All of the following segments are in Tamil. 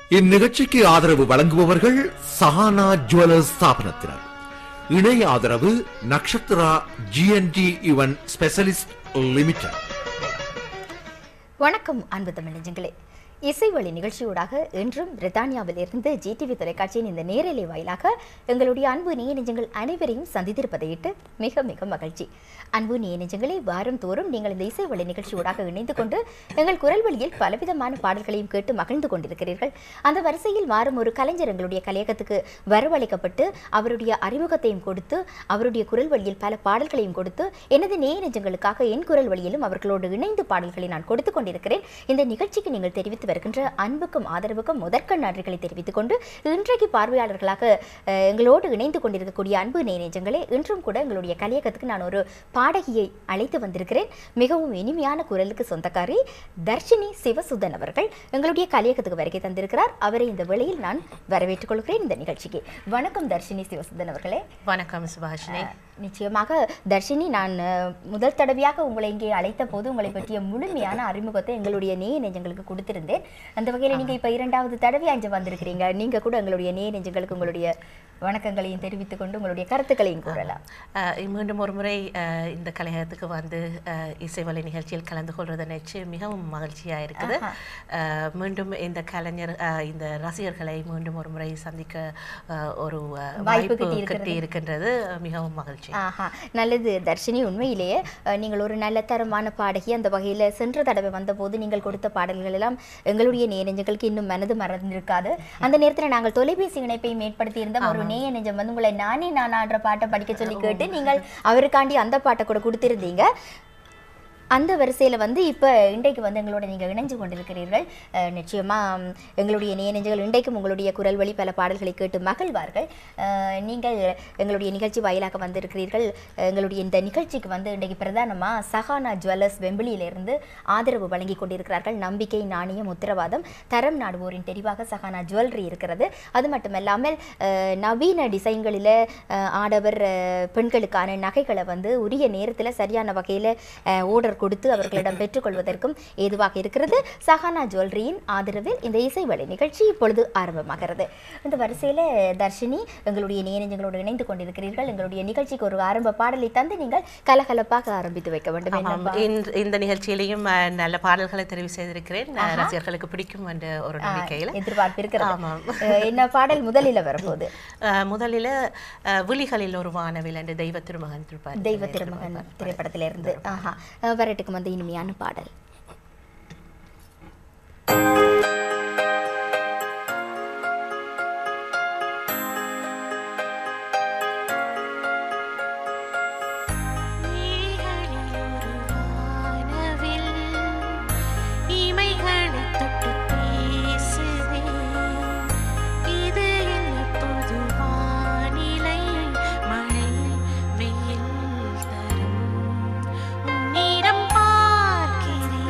இந்நிகழ்ச்சிக்கு ஆதரவு வழங்குபவர்கள் சஹானா ஜுவல்லர்ஸ் ஸ்தாபனத்தினர் இணை ஆதரவு நக்ஷத்ரா ஜிஎன்டி இவன் ஸ்பெஷலிஸ்ட் லிமிடெட் வணக்கம் அன்பு தமிழஞ்சங்களே இசை வழி நிகழ்ச்சியூடாக இன்றும் பிரித்தானியாவில் இருந்து ஜிடிவி தொலைக்காட்சியின் இந்த நேரலை வாயிலாக எங்களுடைய அன்பு நேய நெஞ்சங்கள் அனைவரையும் சந்தித்திருப்பதையிட்டு மிக மிக மகிழ்ச்சி அன்பு நேய நெஞ்சங்களே வாரம் தோறும் நீங்கள் இந்த இசை வழி நிகழ்ச்சியூடாக இணைந்து கொண்டு எங்கள் குரல் வழியில் பலவிதமான பாடல்களையும் கேட்டு மகிழ்ந்து கொண்டிருக்கிறீர்கள் அந்த வரிசையில் வாரம் ஒரு கலைஞர் எங்களுடைய கலையகத்துக்கு வரவழைக்கப்பட்டு அவருடைய அறிமுகத்தையும் கொடுத்து அவருடைய குரல் வழியில் பல பாடல்களையும் கொடுத்து எனது நேய நெஞ்சங்களுக்காக என் குரல் வழியிலும் அவர்களோடு இணைந்து பாடல்களை நான் கொடுத்து கொண்டிருக்கிறேன் இந்த நிகழ்ச்சிக்கு நீங்கள் தெரிவித்து வருகின்ற அன்புக்கும் ஆதரவுக்கும் முதற்கண் நன்றிகளை தெரிவித்துக் கொண்டு இன்றைக்கு பார்வையாளர்களாக அஹ், எங்களோடு இணைந்து கொண்டிருக்கக்கூடிய அன்பு நேய நெஞ்சங்களே இன்றும் கூட எங்களுடைய கலையகத்துக்கு நான் ஒரு பாடகியை அழைத்து வந்திருக்கிறேன் மிகவும் இனிமையான குரலுக்கு சொந்தக்காரி தர்ஷினி சிவசுதன் அவர்கள் எங்களுடைய கலையகத்துக்கு வருகை தந்திருக்கிறார் அவரை இந்த வேளையில் நான் வரவேற்றுக் கொள்கிறேன் இந்த நிகழ்ச்சிக்கு வணக்கம் தர்ஷினி சிவசுதன் அவர்களே வணக்கம் சுபாஷினி நிச்சயமாக தர்ஷினி நான் அஹ், முதல் தடவையாக உங்களை இங்கே அழைத்த போது உங்களை பற்றிய முழுமையான அறிமுகத்தை எங்களுடைய நேய நெஞ்சங்களுக்கு கொடுத்திருந்தேன் அந்த வகையில் நீங்க இப்ப இரண்டாவது தடவையா இங்க வந்திருக்கிறீங்க நீங்க கூட எங்களுடைய நேய நெஞ்சங்களுக்கு உங்களுடைய வணக்கங்களையும் தெரிவித்துக் கொண்டு உங்களுடைய கருத்துக்களையும் கூறலாம் அஹ், மீண்டும் ஒரு முறை அஹ், இந்த கலையகத்துக்கு வந்து அஹ், இசைவலை நிகழ்ச்சியில் கலந்து கொள்வது நினைச்சு மிகவும் மகிழ்ச்சியாக இருக்குது அஹ், மீண்டும் இந்த கலைஞர் அஹ், இந்த ரசிகர்களை மீண்டும் ஒரு முறை சந்திக்க அஹ், ஒரு அஹ், வாய்ப்பு வாய்ப்பு கிட்டியிருக்கிறது. கிட்டி இருக்கின்றது மிகவும் மகிழ்ச்சி ஆஹா நல்லது தர்ஷினி உண்மையிலேயே அஹ், நீங்கள் ஒரு நல்ல தரமான பாடகி அந்த வகையில் சென்ற தடவை வந்தபோது நீங்கள் கொடுத்த பாடல்கள் எல்லாம் எங்களுடைய நேய நெஞ்சங்களுக்கு இன்னும் மனது மறந்திருக்காது அந்த நேரத்தில் நாங்கள் தொலைபேசி இணைப்பை மேற்படுத்தி இருந்தோம் ஒரு நேய நெஞ்சம் வந்து உங்களை நானே நானான்ற பாட்டை படிக்க சொல்லி கேட்டு நீங்கள் அவருக்காண்டி அந்த பாட்டை கூட கொடுத்திருந்தீங்க அந்த வரிசையில் வந்து இப்போ இன்றைக்கு வந்து எங்களோட நீங்கள் இணைஞ்சு கொண்டிருக்கிறீர்கள் அஹ், நிச்சயமா ம், எங்களுடைய நேயநெஞ்சங்கள் இன்றைக்கும் உங்களுடைய குரல் வழி பல பாடல்களை கேட்டு மகிழ்வார்கள் அஹ், நீங்கள் எங்களுடைய நிகழ்ச்சி வாயிலாக வந்திருக்கிறீர்கள் எங்களுடைய இந்த நிகழ்ச்சிக்கு வந்து இன்றைக்கு பிரதானமாக சஹானா ஜுவல்லர்ஸ் வெம்பிலியிலிருந்து ஆதரவு வழங்கி கொண்டிருக்கிறார்கள் நம்பிக்கை நாணயம் உத்தரவாதம் தரம் நாடுவோரின் தெரிவாக சஹானா ஜுவல்லரி இருக்கிறது அது மட்டுமல்லாமல் அஹ், நவீன டிசைன்களில் ஆடவர் அஹ், பெண்களுக்கான நகைகளை வந்து உரிய நேரத்தில் சரியான வகையில் ஆர்டர் கொடுத்து அவர்களிடம் பெற்றுக்கொள்வதற்கும் ஏதுவாக இருக்கிறது சஹானா ஜுவல்லரியின் ஆதரவில் இந்த இசைவழி நிகழ்ச்சி இப்பொழுது ஆரம்பமாகிறது இந்த வரிசையில் தர்ஷினி எங்களுடைய நேரஞ்சங்களோடு இணைந்து கொண்டிருக்கிறீர்கள் எங்களுடைய நிகழ்ச்சிக்கு ஒரு ஆரம்ப பாடலை தந்து நீங்கள் கலகலப்பாக ஆரம்பித்து வைக்க வேண்டும் ஆமாம். என்னப்பா? இந்த- இந்த நிகழ்ச்சியிலையும் அஹ், நல்ல பாடல்களை தெரிவு செய்திருக்கிறேன் அஹ், ரசிகர்களுக்கு பிடிக்கும் என்ற ஒரு நம்பிக்கையில் எதிர்பார்ப்பு இருக்கிறது ஆமாம். அஹ், என்ன பாடல் முதலில் வரப்போகுது அஹ், முதலில் அஹ், விழிகளில் ஒரு வானவில் என்ற தெய்வ திருமகன் திருப்பார் தெய்வ திருமகன் திரைப்படத்திலிருந்து ஆஹா அஹ், வரட்டுக்கு வந்து இனிமையான பாடல் நீகளில் ஒரு வானவில் இமைகளைத் தொட்டுப் பேசுதே. இது என்ன புது வானிலை? மழை, வெயில் தரும். உன்னிடம் பார்க்கிறேன்.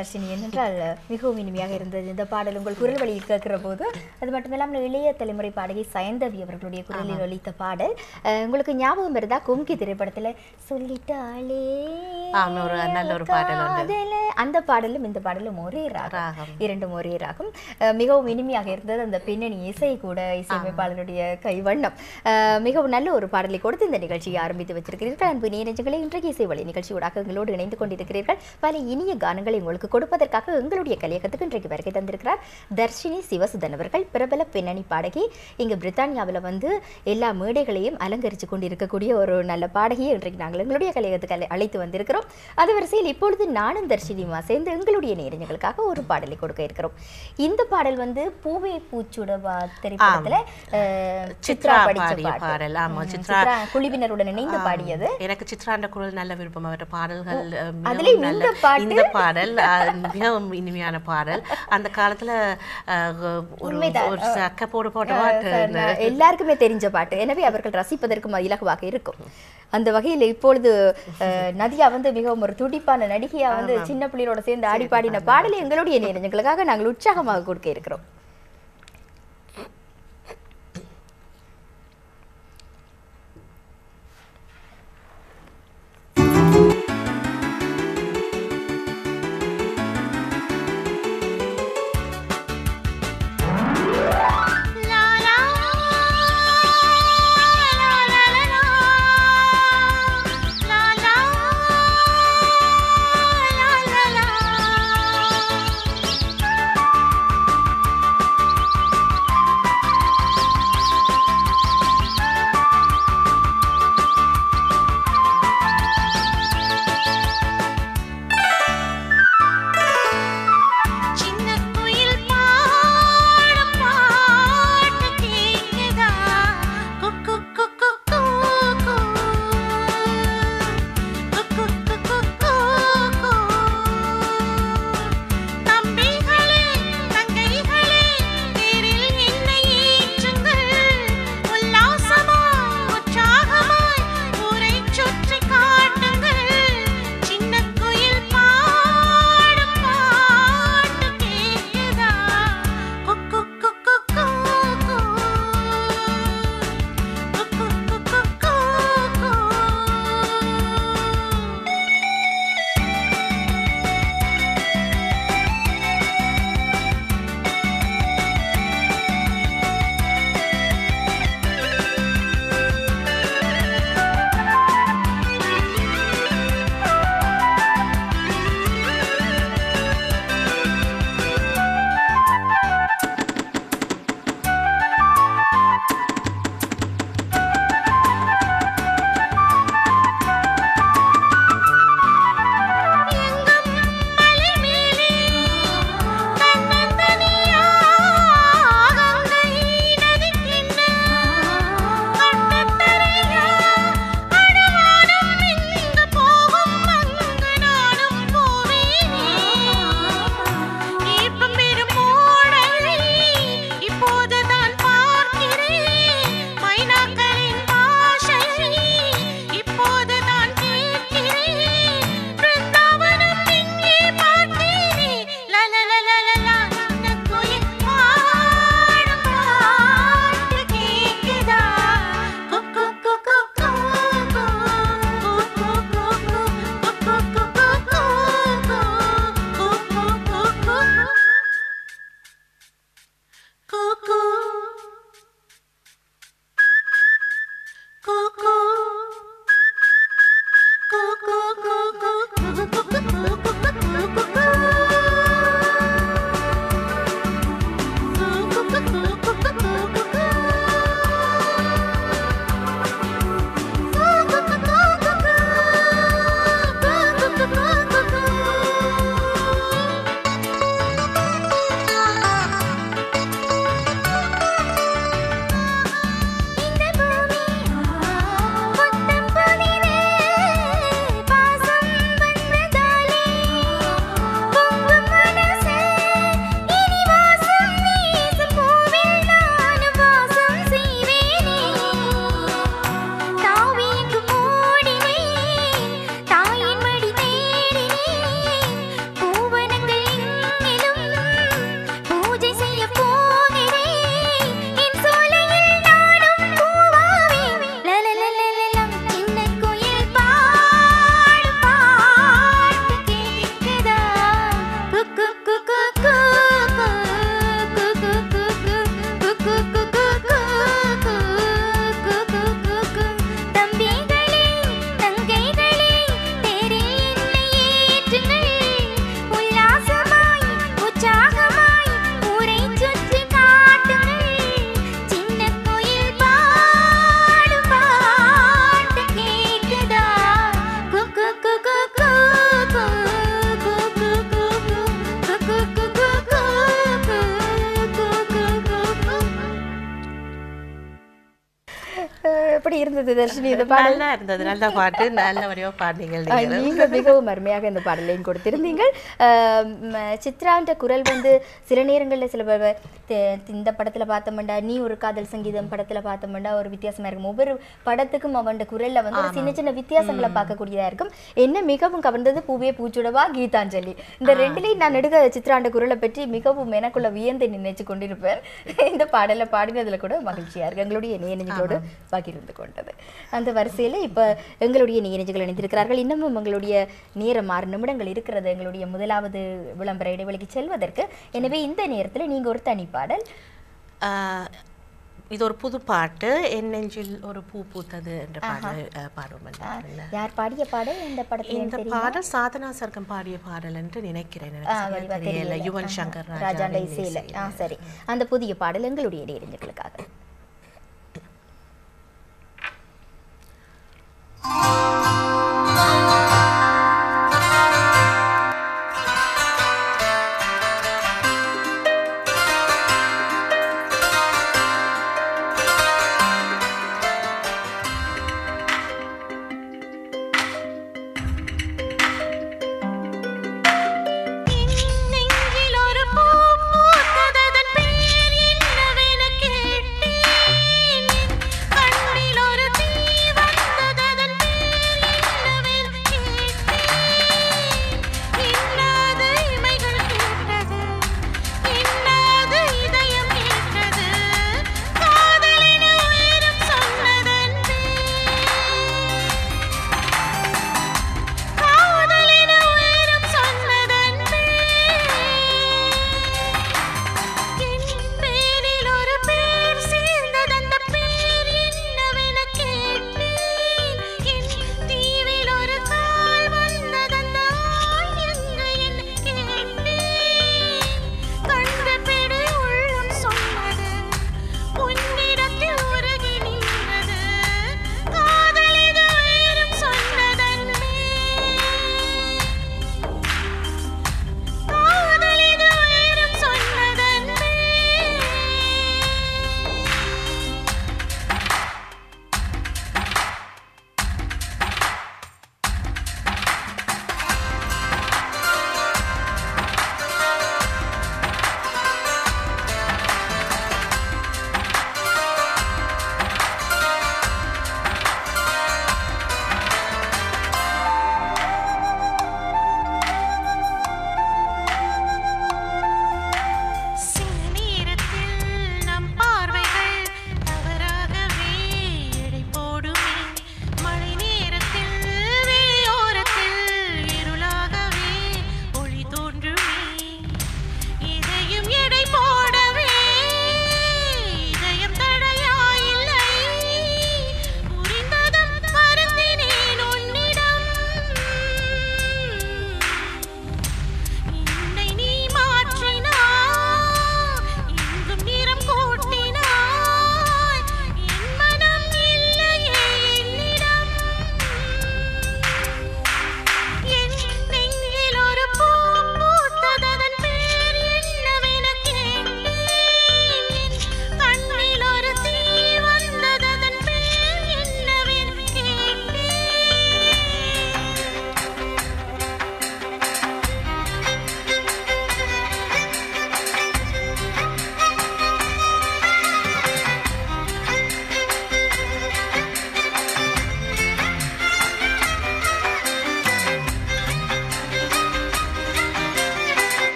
தர்ஷினி என்னென்றால் மிகவும் இனிமையாக இருந்தது இந்த பாடல் உங்கள் குரல் வழியில் கேட்கிற போது அது மட்டுமில்லாமல் இளைய தலைமுறை பாடகி சயந்தவி அவர்களுடைய குரலில் ஒலித்த பாடல் அஹ், உங்களுக்கு ஞாபகம் இருந்தா கும்கி திரைப்படத்துல சொல்லிட்டாளே ஆமா, ஒரு நல்ல ஒரு பாடல் உண்டு. காதல. அந்த பாடலும் இந்த பாடலும் ஒரே ராகம் ராகம். இரண்டும் ஒரே ராகம் அஹ், மிகவும் இனிமையாக இருந்தது அந்த பின்னணி இசை கூட இசையமைப்பாளருடைய கைவண்ணம் அஹ், மிகவும் நல்ல ஒரு பாடலை கொடுத்து இந்த நிகழ்ச்சியை ஆரம்பித்து வச்சிருக்கிறீர்கள் அன்பு நேரஞ்சங்களே இன்றைக்கு இசை வழி நிகழ்ச்சியோடாக எங்களோடு இணைந்து கொண்டிருக்கிறீர்கள் பல இனிய கானங்களை உங்களுக்கு கொடுப்பதற்காக எங்களுடைய கலையகத்துக்கு இன்றைக்கு வருகை தந்திருக்கிறார் தர்ஷினி சிவசுதன் அவர்கள் பிரபல பின்னணி பாடகி இங்கு பிரித்தானியாவில் வந்து எல்லா மேடைகளையும் அலங்கரித்து கொண்டிருக்கக்கூடிய ஒரு நல்ல பாடகியை இன்றைக்கு நாங்கள் எங்களுடைய கலையகத்துக்கு அழை- அழைத்து வந்திருக்கிறோம் அது வரிசையில் இப்பொழுது நானும் தர்ஷினியுமா சேர்ந்து எங்களுடைய நேரங்களுக்காக ஒரு பாடலை கொடுக்க இருக்கிறோம் இந்த பாடல் வந்து பூவே பூச்சுடவா திரைப்படத்துல அஹ், சித்ரா படிச்ச பாடிய பாட்டு. பாடல் ஆமா ம், சித்ரா சித்ரா குழுவினருடன் இணைந்து பாடியது எனக்கு சித்ராண்ட குரல் நல்ல விருப்பம் அவருடைய பாடல்கள் அஹ், மிகவும் அதுலயும் நல்ல இந்த பாட்டு? இந்த பாடல் அஹ், மிகவும் இனிமையான பாடல் அந்த காலத்துல அஹ், ஒரு உண்மைதான். ஒரு சக்க போடு போட்ட அஹ் பாட்டு சார், இந்த- நான் எல்லாருக்குமே தெரிஞ்ச பாட்டு எனவே அவர்கள் ரசிப்பதற்கு இலகுவாக இருக்கும் அந்த வகையில் இப்பொழுது அஹ், நதியா வந்து மிகவும் ஒரு துடிப்பான நடிகையா வந்து சின்ன பிள்ளையோட சேர்ந்து ஆடி பாடின பாடலை எங்களுடைய நேரங்களுக்காக நாங்கள் உற்சாகமாக கொடுக்க இருக்கிறோம் லா லா லா லா லா லா லா லா லா லா எப்படி இருந்தது தர்ஷினி இந்த பாடல் நல்லா இருந்தது நல்ல பாட்டு நல்ல வடிவா பாடினீங்க அஹ், நீங்களும். நீங்க மிகவும் அருமையாக இந்த பாடலையும் கொடுத்திருந்தீங்கள் அஹ், ம, சித்ரான்ற குரல் வந்து சில நேரங்களில் சில ப- த- இந்த படத்துல பார்த்தோம்டா நீ ஒரு காதல் சங்கீதம் படத்துல பார்த்தோம்டா ஒரு வித்தியாசமா இருக்கும் ஒவ்வொரு படத்துக்கும் அவன் குரல்ல வந்து ஒரு சின்ன சின்ன வித்தியாசங்களை பார்க்கக்கூடியதா இருக்கும் என்ன மிகவும் கவர்ந்தது பூவே பூச்சுடவா கீதாஞ்சலி இந்த ரெண்டுலையும் நான் எடுக்க சித்ராண்ட குரலை பற்றி மிகவும் எனக்குள்ள வியந்து நினைச்சு கொண்டிருப்பேன் இந்த பாடலை பாடினதுல கூட மகிழ்ச்சியா இருக்கு எங்களுடைய நேயனங்களோடு பகிர்ந்து கொண்டது அந்த வரிசையில இப்ப எங்களுடைய நேயனஞ்சுகள் இணைந்திருக்கிறார்கள் இன்னமும் எங்களுடைய நேரம் ஆறு நிமிடங்கள் இருக்கிறது எங்களுடைய முதலாவது விளம்பர இடைவெளிக்கு செல்வதற்கு எனவே இந்த நேரத்துல நீங்க ஒரு தனி பாடல் ஆஹ், இது ஒரு புது பாட்டு என் நெஞ்சில் ஒரு பூ பூத்தது என்ற பாடல் ஆஹ், பாடுவோம் இல்ல? யார் பாடிய பாடல் இந்த படத்துல இந்த தெரியுமா? பாடல் சாதனா சர்க்கம் பாடிய பாடல் என்று நினைக்கிறேன் எனக்கு ஆ, சரியா வடிவா தெரியல தெரியல. யுவன் ஆஹா. சங்கர் ராஜாண்ட ராஜாவின் இசையில இசையில. ஆ சரி அந்த புதிய பாடல் எங்களுடைய நேரஞ்சுகளுக்காக நெஞ்சில் ஒரு பூ பூத்ததன் பேர் என்னவென கேட்டேன்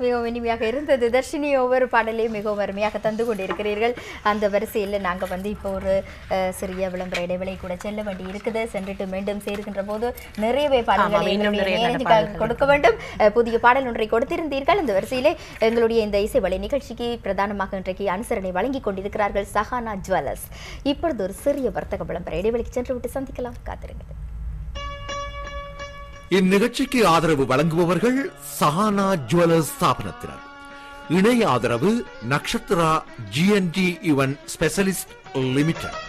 மிகவும் இனிமையாக இருந்தது தர்ஷினி ஒவ்வொரு பாடலையும் மிகவும் அருமையாக தந்து கொண்டிருக்கிறீர்கள் அந்த வரிசையில் நாங்கள் வந்து இப்போ ஒரு அஹ், சிறிய விளம்பர இடைவெளி கூட செல்ல வேண்டி இருக்குது சென்றுட்டு மீண்டும் சேர்க்கின்ற போது நிறையவே பாடல்களை ஆமாம், இன்னும் எங்களுடைய நிறைய நல்ல நேரத்துக்காக பாடல்கள் கொடுக்க வேண்டும் அஹ், புதிய பாடல் ஒன்றை கொடுத்திருந்தீர்கள் அந்த வரிசையிலே எங்களுடைய இந்த இசைவலை நிகழ்ச்சிக்கு பிரதானமாக இன்றைக்கு அனுசரணை வழங்கி கொண்டிருக்கிறார்கள் சஹானா ஜுவல்லர்ஸ் இப்பொழுது ஒரு சிறிய வர்த்தக விளம்பர இடைவெளிக்கு சென்று விட்டு சந்திக்கலாம் காத்திருங்கள் இந்நிகழ்ச்சிக்கு ஆதரவு வழங்குபவர்கள் சஹானா ஜுவல்லர்ஸ் ஸ்தாபனத்தினர் இணை ஆதரவு நக்ஷத்ரா ஜிஎன்டி இவன் ஸ்பெஷலிஸ்ட் லிமிடெட்